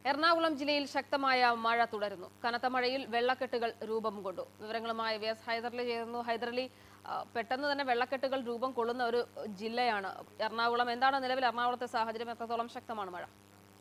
എറണാകുളം ജില്ലയിൽ ശക്തമായ മഴ തുടരുന്നു കനത്ത മഴയിൽ വെള്ളക്കെട്ടുകൾ രൂപം കൊണ്ടു വിവരങ്ങളുമായി വി എസ് ഹൈദരലി ചേരുന്നു ഹൈദരലി ആ, പെട്ടെന്ന് തന്നെ വെള്ളക്കെട്ടുകൾ രൂപം കൊള്ളുന്ന ഒരു ജില്ലയാണ് എറണാകുളം എന്താണ് നിലവിൽ എറണാകുളത്തെ സാഹചര്യം എത്രത്തോളം ശക്തമാണ് മഴ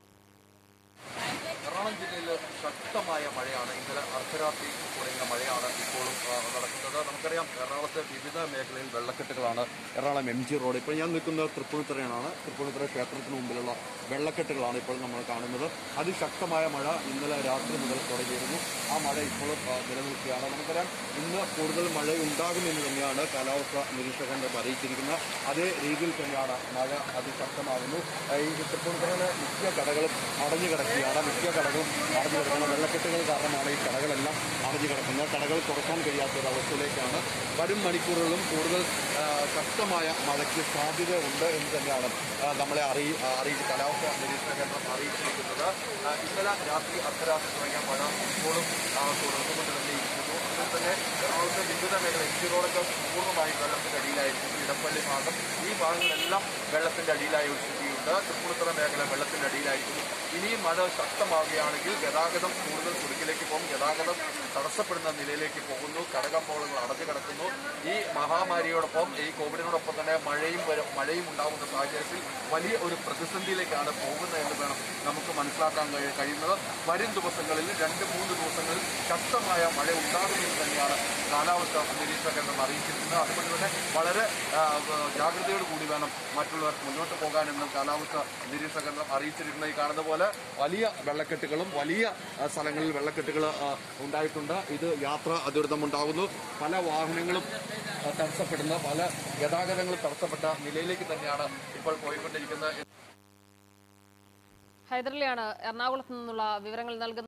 എറണാകുളം ജില്ലയിൽ ശക്തമായ മഴയാണ് ഇന്നലെ അർദ്ധരാത്രി തുടങ്ങിയ മഴയാണ് ഇപ്പോഴും ആ, നടക്കുന്നത് നമുക്കറിയാം എറണാകുളത്തെ വിവിധ മേഖലയിൽ വെള്ളക്കെട്ടുകളാണ് എറണാകുളം എം ജി റോഡ് ഇപ്പോൾ ഞാൻ നിൽക്കുന്നത് തൃപ്പൂണിത്തുറയാണ് തൃപ്പൂണിത്തുറ ക്ഷേത്രത്തിന് മുമ്പിലുള്ള വെള്ളക്കെട്ടുകളാണ് ഇപ്പോൾ നമ്മൾ കാണുന്നത് അതിശക്തമായ മഴ ഇന്നലെ രാത്രി മുതൽ തുടങ്ങിയിരുന്നു ആ മഴ ഇപ്പോഴും ആ, നിലനിൽക്കുകയാണ് നമുക്കറിയാം ഇന്ന് കൂടുതൽ മഴ ഉണ്ടാകുമെന്ന് തന്നെയാണ് കാലാവസ്ഥ നിരീക്ഷകന്റെ അറിയിച്ചിരിക്കുന്നത് അതേ രീതിയിൽ തന്നെയാണ് മഴ അതിശക്തമാകുന്നു ആ, ഈ തൃപ്പൂണിത്തുറയിലെ മിക്ക കടകളും അടഞ്ഞു കിടക്കുകയാണ് മിക്ക കടകളും അടഞ്ഞു കിടക്കുന്ന വെള്ളക്കെട്ടുകൾ കാരണമാണ് ഈ കടകളെല്ലാം അടഞ്ഞു കിടക്കുന്നത് കടകൾ തുറക്കാൻ കഴിയാത്ത ഒരു അവസ്ഥയിലേക്കാണ് വരും മണിക്കൂറുകളിലും കൂടുതൽ ആ, ശക്തമായ മഴയ്ക്ക് സാധ്യത ഉണ്ട് എന്ന് തന്നെയാണ് ആ, നമ്മളെ അറിയി ആ, അറിയിച്ച് കാലാവസ്ഥ നിരീക്ഷണ കേന്ദ്രം അറിയിച്ചിരിക്കുന്നത് ആ, ഇന്നലെ രാത്രി അർദ്ധരാത്രി തുടങ്ങിയ മഴ ഇപ്പോഴും ആ, തുടർന്നുകൊണ്ട് തന്നെ ഇരിക്കുന്നു അതുപോലെ തന്നെ എറണാകുളത്തെ വിവിധ മേഖല എം ജി റോഡൊക്കെ പൂർണ്ണമായും വെള്ളത്തിന്റെ അടിയിലായിരിക്കും ഇടപ്പള്ളി ഭാഗം ഈ ഭാഗങ്ങളെല്ലാം വെള്ളത്തിന്റെ അടിയിലായ ഒരു സ്ഥിതിയുണ്ട് തൃപ്പൂണിത്തുറ മേഖല വെള്ളത്തിന്റെ അടിയിലായിരിക്കുന്നു ഇനിയും മഴ ശക്തമാവുകയാണെങ്കിൽ ഗതാഗതം കൂടുതൽ കുടുക്കിലേക്ക് പോകും ഗതാഗതം തടസ്സപ്പെടുന്ന നിലയിലേക്ക് പോകുന്നു കടകമ്പോളങ്ങൾ അടഞ്ഞു കിടക്കുന്നു ഈ മഹാമാരിയോടൊപ്പം ഈ കോവിഡിനോടൊപ്പം തന്നെ മഴയും വരും മഴയും ഉണ്ടാകുന്ന സാഹചര്യത്തിൽ വലിയ ഒരു പ്രതിസന്ധിയിലേക്കാണ് പോകുന്നത് എന്ന് വേണം നമുക്ക് മനസ്സിലാക്കാൻ കഴി- കഴിയുന്നത് വരും ദിവസങ്ങളിൽ രണ്ട് മൂന്ന് ദിവസങ്ങളിൽ ശക്തമായ മഴ ഉണ്ടാകുമെന്ന് തന്നെയാണ് കാലാവസ്ഥ നിരീക്ഷണ കേന്ദ്രം അറിയിച്ചിരിക്കുന്നത് അതുകൊണ്ട് തന്നെ വളരെ ആ, ജാഗ്രതയോട് കൂടി വേണം മറ്റുള്ളവർ മുന്നോട്ട് പോകാനെന്ന് കാലാവസ്ഥ നിരീക്ഷണ കേന്ദ്രം അറിയിച്ചിരിക്കുന്നത് ഈ കാണുന്ന പോലെ വലിയ വെള്ളക്കെട്ടുകളും വലിയ ആ, സ്ഥലങ്ങളിൽ വെള്ളക്കെട്ടുകൾ ആ, ഉണ്ടായിട്ടുണ്ട് ഇത് യാത്ര ദുരിതമുണ്ടാകുന്നു പല വാഹനങ്ങളും ആ, തടസ്സപ്പെടുന്ന പല ഗതാഗതങ്ങളും തടസ്സപ്പെട്ട നിലയിലേക്ക് തന്നെയാണ് ഇപ്പോൾ പോയിക്കൊണ്ടിരിക്കുന്നത് ഹൈദരലിയാണ് എറണാകുളത്ത് നിന്നുള്ള വിവരങ്ങൾ നൽകുന്നത്